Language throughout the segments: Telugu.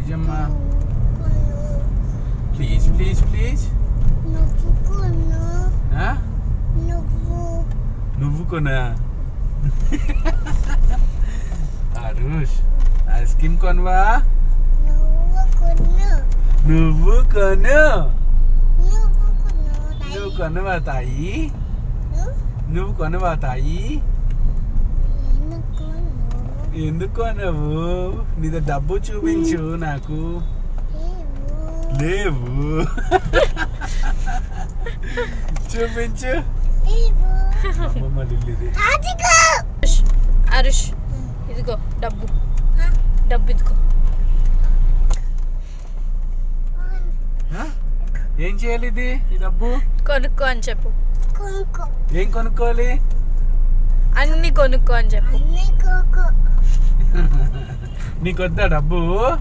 ప్లీజ్ అమ్మా ప్లీజ్ ప్లీజ్ ప్లీజ్ నువ్వు కొను ఆ? నువ్వు నువ్వు కొనా అరుష్ ఐస్ క్రీమ్ కొనవా నువ్వు కొను నువ్వు కొను నువ్వు కొను నువ్వు కొనవా తాయి నువ్వు నువ్వు కొనవా తాయి నేను కొను ఎందుకు కొనవు నీద డబ్బు చూపించు నాకు లేవు లేవు చూపించు లేవు అమ్మమ్మ లిల్లిది అదిగో అరుష్ అరుష్ ఇదిగో డబ్బు డబ్బు ఇదిగో ఆ? ఏం చేయాలి ఇది ఈ డబ్బు కొనుక్కో అని చెప్పు కొనుక్కో ఏం కొనుక్కోవాలి అన్ని కొనుక్కో అని చెప్పు అన్నీ కొనుక్కో నీకు వద్దా డబ్బు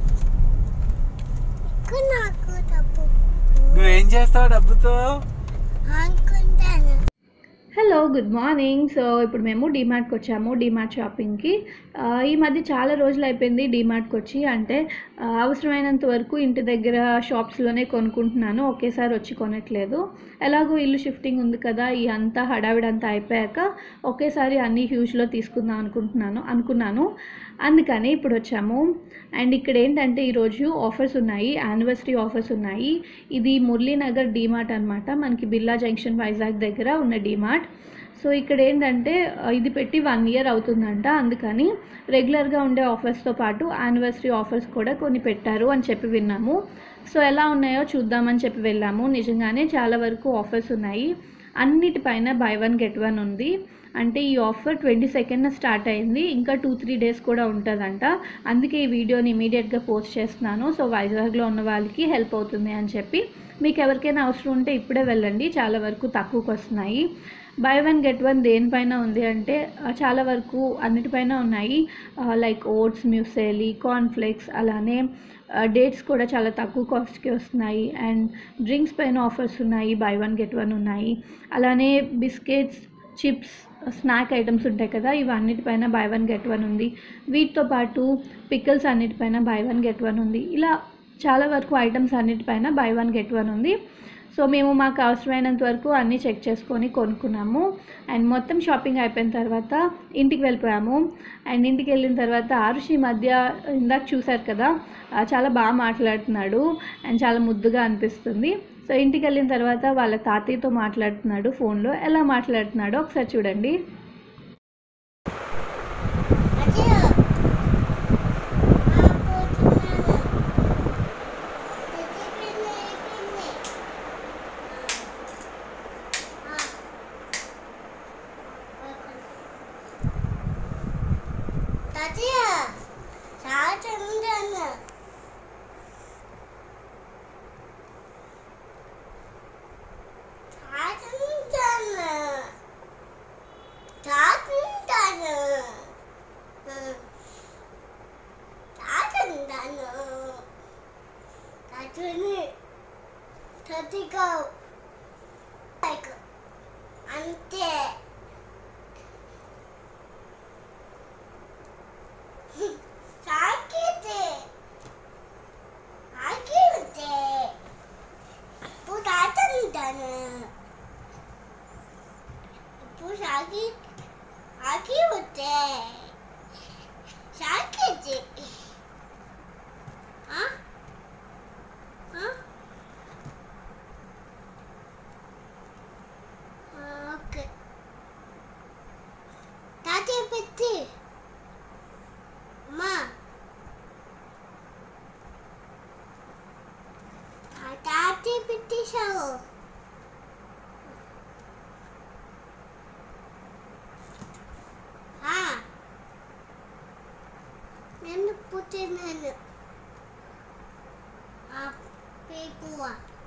ఇక్కడ నాకు డబ్బు నువ్వేం చేస్తావు డబ్బుతో అనుకుంటాను హలో గుడ్ మార్నింగ్ సో ఇప్పుడు మేము డీమార్ట్కి వచ్చాము డీమార్ట్ షాపింగ్కి ఆ, ఈ మధ్య చాలా రోజులు అయిపోయింది డీమార్ట్కి వచ్చి అంటే ఆ, అవసరమైనంత వరకు ఇంటి దగ్గర షాప్స్లోనే కొనుక్కుంటున్నాను ఒకేసారి వచ్చి కొనట్లేదు ఎలాగో ఇల్లు షిఫ్టింగ్ ఉంది కదా ఈ అంతా హడావిడంతా అయిపోయాక ఒకేసారి అన్ని హ్యూజ్లో తీసుకుందాం అనుకుంటున్నాను అనుకున్నాను అందుకని ఇప్పుడు వచ్చాము అండ్ ఇక్కడ ఏంటంటే ఈరోజు ఆఫర్స్ ఉన్నాయి యానివర్సరీ ఆఫర్స్ ఉన్నాయి ఇది మురళీనగర్ డీమార్ట్ అనమాట మనకి బిర్లా జంక్షన్ వైజాగ్ దగ్గర ఉన్న డీమార్ట్ సో ఇక్కడ ఏంటంటే ఆ, ఇది పెట్టి వన్ ఇయర్ అవుతుందంట అందుకని రెగ్యులర్గా ఉండే ఆఫర్స్తో పాటు యానివర్సరీ ఆఫర్స్ కూడా కొన్ని పెట్టారు అని చెప్పి విన్నాము సో ఎలా ఉన్నాయో చూద్దామని చెప్పి వెళ్ళాము నిజంగానే చాలా వరకు ఆఫర్స్ ఉన్నాయి అన్నిటిపైన బై వన్ గెట్ వన్ ఉంది అంటే ఈ ఆఫర్ ట్వంటీ సెకండ్న స్టార్ట్ అయింది ఇంకా టూ త్రీ డేస్ కూడా ఉంటుందంట అందుకే ఈ వీడియోని ఇమీడియట్గా పోస్ట్ చేస్తున్నాను సో వైజాగ్లో ఉన్న వాళ్ళకి హెల్ప్ అవుతుంది అని చెప్పి మీకు ఎవరికైనా అవసరం ఉంటే ఇప్పుడే వెళ్ళండి చాలా వరకు తక్కువకి వస్తున్నాయి బై వన్ గెట్ వన్ దేనిపైన ఉంది అంటే ఆ, చాలా వరకు అన్నిటిపైన ఉన్నాయి లైక్ ఓట్స్ మ్యూసేలి కార్న్ఫ్లేక్స్ అలానే డేట్స్ కూడా చాలా తక్కువ కాస్ట్కి వస్తున్నాయి అండ్ డ్రింక్స్ పైన ఆఫర్స్ ఉన్నాయి బై వన్ గెట్ వన్ ఉన్నాయి అలానే బిస్కెట్స్ చిప్స్ స్నాక్ ఐటమ్స్ ఉంటాయి కదా ఇవన్నిటిపైన బై వన్ గెట్ వన్ ఉంది వీటితో పాటు పికిల్స్ అన్నిటిపైన బై వన్ గెట్ వన్ ఉంది ఇలా చాలా వరకు ఐటమ్స్ అన్నిటిపైన బై వన్ గెట్ వన్ ఉంది సో మేము మాకు అవసరమైనంత వరకు అన్నీ చెక్ చేసుకొని కొనుక్కున్నాము అండ్ మొత్తం షాపింగ్ అయిపోయిన తర్వాత ఇంటికి వెళ్ళిపోయాము అండ్ ఇంటికి వెళ్ళిన తర్వాత ఆరుషి ఈ మధ్య ఇందాక చూశారు కదా ఆ, చాలా బాగా మాట్లాడుతున్నాడు అండ్ చాలా ముద్దుగా అనిపిస్తుంది సో ఇంటికి వెళ్ళిన తర్వాత వాళ్ళ తాతయ్యతో మాట్లాడుతున్నాడు ఫోన్లో ఎలా మాట్లాడుతున్నాడో ఒకసారి చూడండి అదే తాతయ్య చాలా చెందాను చాలా చెందాను చాలా చెందాను తాతని తదిగా అంతే సాకితే ఆకితే ఇప్పుడు తాతంటాను ఇప్పుడు సాకి ఆకి వస్తే సాకితే ఆ ఆ ఓకే తాతయ్య పెట్టి అమ్మా తాతయ్య పెట్టేశావు ఆ, నేను పుట్టినాను ఆ పేపువ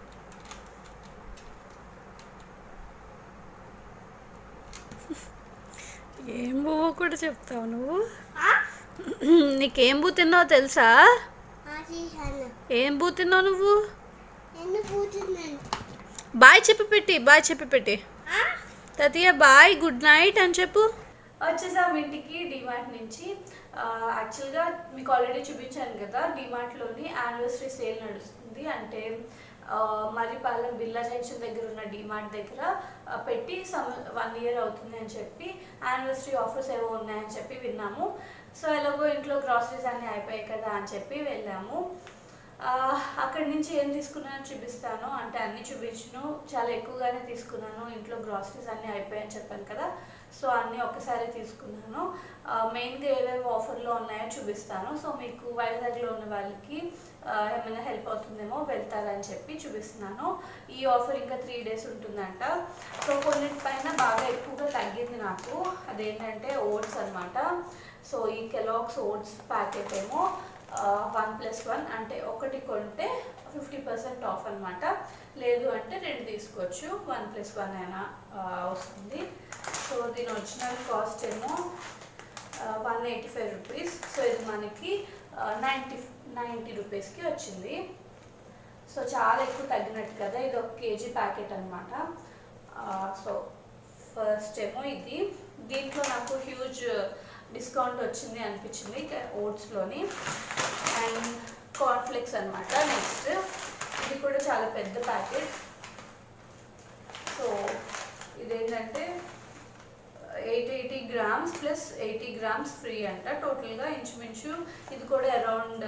ఏం బువ్వ కూడా చెప్తావు నువ్వు ఆ, నీకేం బూ తిన్నావు తెలుసా ఆ చేశాను ఏం బూ తిన్నావు నువ్వు నేను పుట్టినాను బాయ్ చెప్పి పెట్టి బాయ్ చెప్పి పెట్టి ఆ తతియ బాయ్ గుడ్ నైట్ అని చెప్పు వచ్చేసాం ఇంటికి డిమార్ట్ నుంచి యాక్చువల్గా మీకు ఆల్రెడీ చూపించాను కదా డిమార్ట్లోని యానివర్సరీ సేల్ నడుస్తుంది అంటే ఆ, మర్రిపాలెం బిర్లా జంక్షన్ దగ్గర ఉన్న డిమార్ట్ దగ్గర ఆ, పెట్టి సమ్ వన్ ఇయర్ అవుతుంది అని చెప్పి యానివర్సరీ ఆఫర్స్ ఏవో ఉన్నాయని చెప్పి విన్నాము సో ఎలాగో ఇంట్లో గ్రాసరీస్ అన్నీ అయిపోయాయి కదా అని చెప్పి వెళ్ళాము ఆ, అక్కడి నుంచి ఏం తీసుకున్నానో చూపిస్తాను అంటే అన్ని చూపించను చాలా ఎక్కువగానే తీసుకున్నాను ఇంట్లో గ్రాసరీస్ అన్నీ అయిపోయాయని చెప్పాను కదా సో అన్నీ ఒకసారి తీసుకున్నాను ఆ, మెయిన్గా ఏవేవి ఆఫర్లో ఉన్నాయో చూపిస్తాను సో మీకు వైజాగ్లో ఉన్న వాళ్ళకి ఆ, ఏమైనా హెల్ప్ అవుతుందేమో వెళ్తారని చెప్పి చూపిస్తున్నాను ఈ ఆఫర్ ఇంకా త్రీ డేస్ ఉంటుందంట సో కొన్నిటిపైన బాగా ఎక్కువగా తగ్గింది నాకు అదేంటంటే ఓట్స్ అన్నమాట సో ఈ కెలాక్స్ ఓట్స్ ప్యాకెట్ ఏమో వన్ ప్లస్ వన్ అంటే ఒకటి కొంటే ఫిఫ్టీ పర్సెంట్ ఆఫ్ అనమాట లేదు అంటే రెండు తీసుకోవచ్చు వన్ ప్లస్ వన్ అయినా ఆ, వస్తుంది సో దీని ఒరిజినల్ కాస్ట్ ఏమో one eighty five rupees so ఇది మనకి నైంటీ నైంటీ రూపీస్కి వచ్చింది సో చాలా ఎక్కువ తగ్గినట్టు కదా ఇది ఒక కేజీ ప్యాకెట్ అనమాట సో ఫస్ట్ ఏమో ఇది దీంట్లో నాకు హ్యూజ్ డిస్కౌంట్ వచ్చింది అనిపించింది ఓట్స్లోని అండ్ కార్న్ఫ్లెక్స్ అనమాట నెక్స్ట్ ఇది కూడా చాలా పెద్ద ప్యాకెట్ సో ఇదేంటంటే eight eighty grams plus eighty grams free అంట టోటల్గా ఇంచుమించు ఇది కూడా అరౌండ్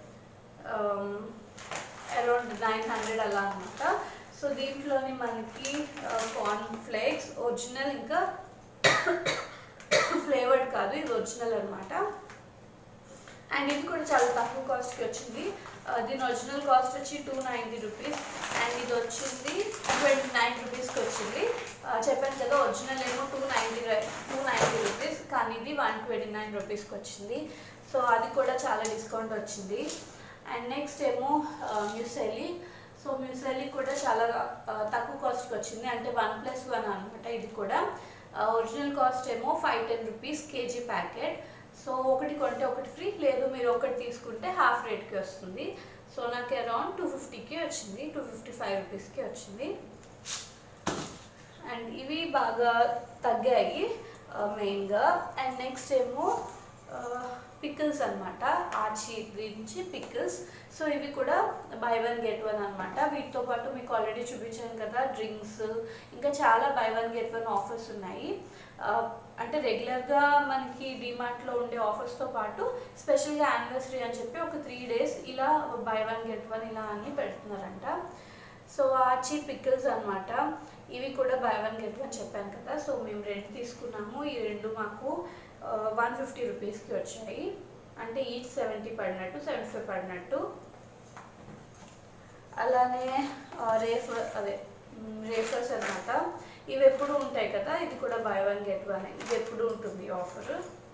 అరౌండ్ నైన్ హండ్రెడ్ అలా అనమాట సో దీంట్లోని మనకి కార్న్ ఫ్లేక్స్ ఒరిజినల్ ఇంకా ఫ్లేవర్డ్ కాదు ఇది ఒరిజినల్ అనమాట అండ్ ఇది కూడా చాలా తక్కువ కాస్ట్కి వచ్చింది ఆ, దీని ఒరిజినల్ కాస్ట్ వచ్చి టూ నైంటీ రూపీస్ అండ్ ఇది వచ్చింది ట్వంటీ నైన్ రూపీస్కి వచ్చింది ఆ, చెప్పాను కదా ఒరిజినల్ ఏమో two ninety two ninety rupees కానీ ఇది వన్ ట్వంటీ నైన్ రూపీస్కి వచ్చింది సో అది కూడా చాలా డిస్కౌంట్ వచ్చింది అండ్ నెక్స్ట్ ఏమో మ్యూసెలీ సో మ్యూసెలీ కూడా చాలా ఆ, తక్కువ కాస్ట్కి వచ్చింది అంటే వన్ ప్లస్ వన్ అనమాట ఇది కూడా ఒరిజినల్ కాస్ట్ ఏమో five ten rupees KG packet so ఒకటి కొంటే ఒకటి ఫ్రీ లేదు మీరు ఒకటి తీసుకుంటే హాఫ్ రేట్కి వస్తుంది సో నాకు అరౌండ్ టూ ఫిఫ్టీకి వచ్చింది టూ ఫిఫ్టీ ఫైవ్ రూపీస్కి వచ్చింది అండ్ ఇవి బాగా తగ్గాయి మెయిన్గా అండ్ నెక్స్ట్ ఏమో పికిల్స్ అనమాట ఆచి నుంచి పికిల్స్ సో ఇవి కూడా బై వన్ గెట్ వన్ అనమాట వీటితో పాటు మీకు ఆల్రెడీ చూపించాను కదా డ్రింక్స్ ఇంకా చాలా buy one get one offers ఉన్నాయి ఆ, అంటే రెగ్యులర్గా మనకి డిమార్ట్లో ఉండే ఆఫర్స్తో పాటు స్పెషల్గా యానివర్సరీ అని చెప్పి ఒక త్రీ డేస్ ఇలా బై వన్ గెట్ వన్ ఇలా అన్ని పెడుతున్నారంట సో ఆచి పికిల్స్ అన్నమాట ఇవి కూడా బై వన్ గెట్ వన్ చెప్పాను కదా సో మేము రెండు తీసుకున్నాము ఈ రెండు మాకు వన్ ఫిఫ్టీ రూపీస్కి వచ్చాయి అంటే ఈచ్ సెవెంటీ పడినట్టు సెవెంటీ ఫైవ్ పడినట్టు అలానే రేఫ్ అదే రేఫర్స్ అన్నమాట ఇవి ఎప్పుడు ఉంటాయి కదా ఇది కూడా బై వన్ గెట్ వన్ ఇది ఎప్పుడు ఉంటుంది ఆఫర్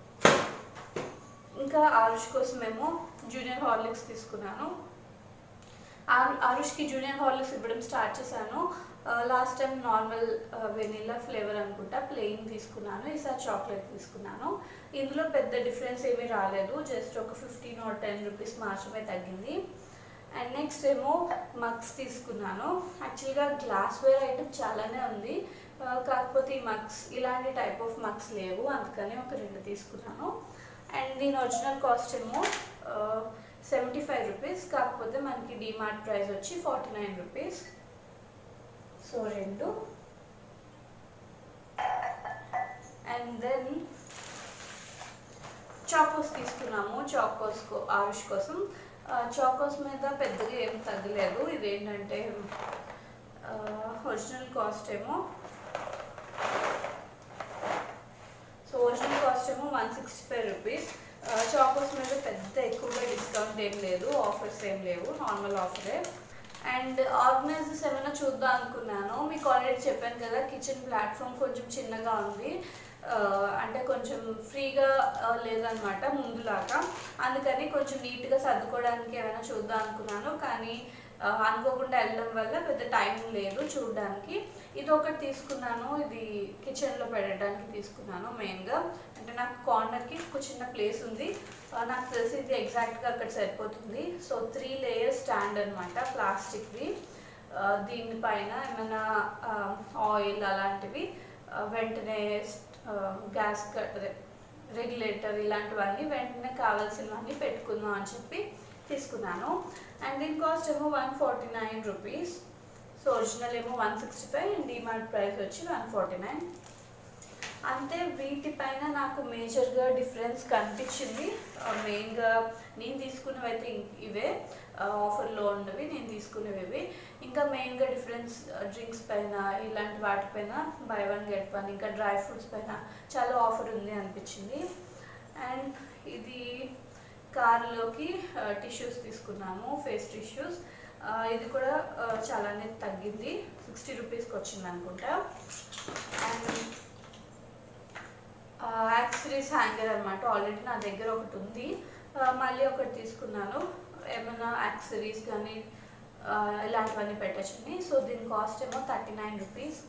ఇంకా ఆరుష్ కోసమేమో జూనియర్ హార్లిక్స్ తీసుకున్నాను ఆరు ఆరుష్కి జూనియర్ హార్లిక్స్ ఇవ్వడం స్టార్ట్ చేశాను last time normal vanilla flavour అనుకుంటా ప్లెయిన్ తీసుకున్నాను ఈసారి చాక్లెట్ తీసుకున్నాను ఇందులో పెద్ద డిఫరెన్స్ ఏమీ రాలేదు జస్ట్ ఒక ఫిఫ్టీన్ ఆర్ టెన్ రూపీస్ మాత్రమే తగ్గింది అండ్ నెక్స్ట్ ఏమో మగ్స్ తీసుకున్నాను యాక్చువల్గా గ్లాస్వేర్ ఐటమ్ చాలానే ఉంది ఆ, కాకపోతే ఈ మగ్స్ ఇలాంటి టైప్ ఆఫ్ మగ్స్ లేవు అందుకని ఒక రెండు తీసుకున్నాను అండ్ దీని ఒరిజినల్ కాస్ట్ ఏమో సెవెంటీ ఫైవ్ రూపీస్ కాకపోతే మనకి డిమార్ట్ ప్రైస్ వచ్చి ఫార్టీ నైన్ రూపీస్ సో రెండు అండ్ దెన్ చాకోస్ తీసుకున్నాము చాకోస్ కో ఆరుష్ కోసం ఆ, చాకోస్ మీద పెద్దగా ఏం తగ్గలేదు ఇదేంటంటే ఒరిజినల్ కాస్ట్ ఏమో సో ఒరిజినల్ కాస్ట్ ఏమో one sixty five rupees Chocos మీద పెద్ద ఎక్కువగా డిస్కౌంట్ ఏం లేదు ఆఫర్స్ ఏం లేవు నార్మల్ ఆఫరే అండ్ ఆర్గనైజర్స్ ఏమైనా చూద్దాం అనుకున్నాను మీకు ఆల్రెడీ చెప్పాను కదా కిచెన్ ప్లాట్ఫామ్ కొంచెం చిన్నగా ఉంది ఆ, అంటే కొంచెం ఫ్రీగా ఆ, లేదనమాట ముందులాగా అందుకని కొంచెం నీట్గా సర్దుకోవడానికి ఏమైనా చూద్దాం అనుకున్నాను కానీ ఆ, అనుకోకుండా వెళ్ళడం వల్ల పెద్ద టైం లేదు చూడడానికి ఇది ఒకటి తీసుకున్నాను ఇది కిచెన్లో పెట్టడానికి తీసుకున్నాను మెయిన్గా అంటే నాకు కార్నర్కి ఒక చిన్న ప్లేస్ ఉంది ఆ, నాకు తెలిసి ఇది ఎగ్జాక్ట్గా అక్కడ సరిపోతుంది సో త్రీ లేయర్ స్టాండ్ అనమాట ప్లాస్టిక్ది ఆ, దీనిపైన ఏమైనా ఆయిల్ అలాంటివి ఆ, వెంటనే గ్యాస్ అదే రెగ్యులేటర్ ఇలాంటివన్నీ వెంటనే కావాల్సినవన్నీ పెట్టుకుందాం అని చెప్పి తీసుకున్నాను అండ్ దీని కాస్ట్ ఏమో one forty nine rupees so original ఏమో one sixty five and DMart price వచ్చి వన్ ఫార్టీ నైన్ అంతే వీటిపైన నాకు మేజర్గా డిఫరెన్స్ కనిపించింది మెయిన్గా నేను తీసుకున్నవి అయితే ఇం- ఇవే ఆఫర్లో ఉన్నవి నేను తీసుకునేవి ఇవి ఇంకా మెయిన్గా డిఫరెన్స్ డ్రింక్స్ పైన ఇలాంటి వాటిపైన బై వన్ గెట్ వన్ ఇంకా డ్రై ఫ్రూట్స్ పైన చాలా ఆఫర్ ఉంది అనిపించింది అండ్ ఇది కార్లోకి టిష్యూస్ తీసుకున్నాము ఫేస్ టిష్యూస్ ఇది కూడా ఆ, చాలానే తగ్గింది సిక్స్టీ రూపీస్కి వచ్చింది అనుకుంటా అండ్ యాక్సరీస్ హ్యాంగర్ అనమాట ఆల్రెడీ నా దగ్గర ఒకటి ఉంది ఆ, మళ్ళీ ఒకటి తీసుకున్నాను ఏమైనా యాక్సరీస్ కానీ ఆ, ఇలాంటివన్నీ పెట్టచ్చని సో దీని కాస్ట్ ఏమో థర్టీ నైన్ రూపీస్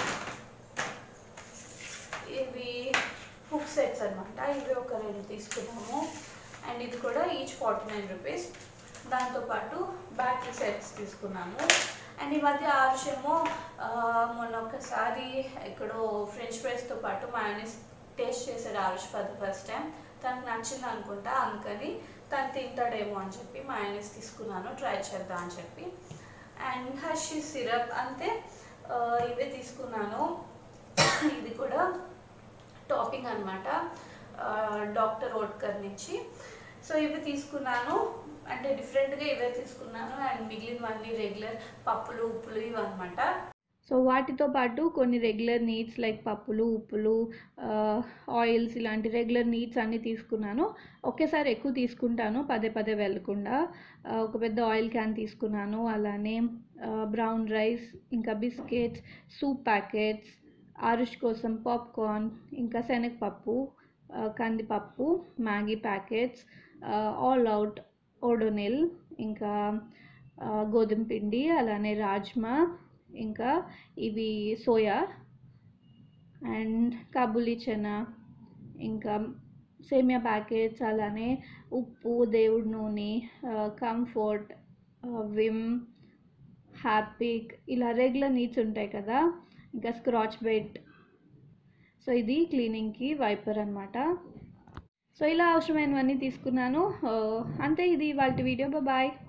ఇవి హుక్ సెట్స్ అనమాట ఇవి ఒక రెండు తీసుకున్నాము అండ్ ఇది కూడా ఈచ్ ఫార్టీ నైన్ రూపీస్ దాంతోపాటు బ్యాటరీ సెట్స్ తీసుకున్నాము అండ్ ఈ మధ్య ఆరుష్ ఏమో ఆ, మొన్న ఒకసారి ఎక్కడో ఫ్రెంచ్ ఫ్రైస్తో పాటు మయోనీస్ టేస్ట్ చేశాడు Arush for the first time తనకు నచ్చింది అనుకుంటా అందుకని తను తింటాడేమో అని చెప్పి మయోనీస్ తీసుకున్నాను ట్రై చేద్దాం అని చెప్పి అండ్ హర్షీ సిరప్ అంతే ఆ, ఇవే తీసుకున్నాను ఇది కూడా టాపింగ్ అనమాట డాక్టర్ ఓట్కర్ నుంచి సో ఇవి తీసుకున్నాను అంటే డిఫరెంట్గా ఇవే తీసుకున్నాను అండ్ మిగిలినవన్నీ రెగ్యులర్ పప్పులు ఉప్పులు ఇవి అనమాట సో వాటితో పాటు కొన్ని రెగ్యులర్ నీడ్స్ లైక్ పప్పులు ఉప్పులు ఆయిల్స్ ఇలాంటి రెగ్యులర్ నీడ్స్ అన్నీ తీసుకున్నాను ఒకేసారి ఎక్కువ తీసుకుంటాను పదే పదే వెళ్ళకుండా ఆ, ఒక పెద్ద ఆయిల్ క్యాన్ తీసుకున్నాను అలానే బ్రౌన్ రైస్ ఇంకా బిస్కెట్స్ సూప్ ప్యాకెట్స్ ఆరుష్ కోసం పాప్కార్న్ ఇంకా శనగపప్పు ఆ, కందిపప్పు Maggi packets all out Odonil ఇంకా ఆ, గోధుమ పిండి అలానే రాజ్మా ఇంకా ఇవి సోయా అండ్ కాబూలీ చనా ఇంకా సేమియా ప్యాకెట్స్ అలానే ఉప్పు దేవుడి నూనె కంఫర్ట్ విమ్ హ్యాపీక్ ఇలా రెగ్యులర్ నీడ్స్ ఉంటాయి కదా ఇంకా స్క్రాచ్ బెట్ సో ఇది క్లీనింగ్కి వైపర్ అనమాట సో ఇలా అవసరమైనవన్నీ తీసుకున్నాను ఆ, అంతే ఇది వాళ్ళ వీడియో బాయ్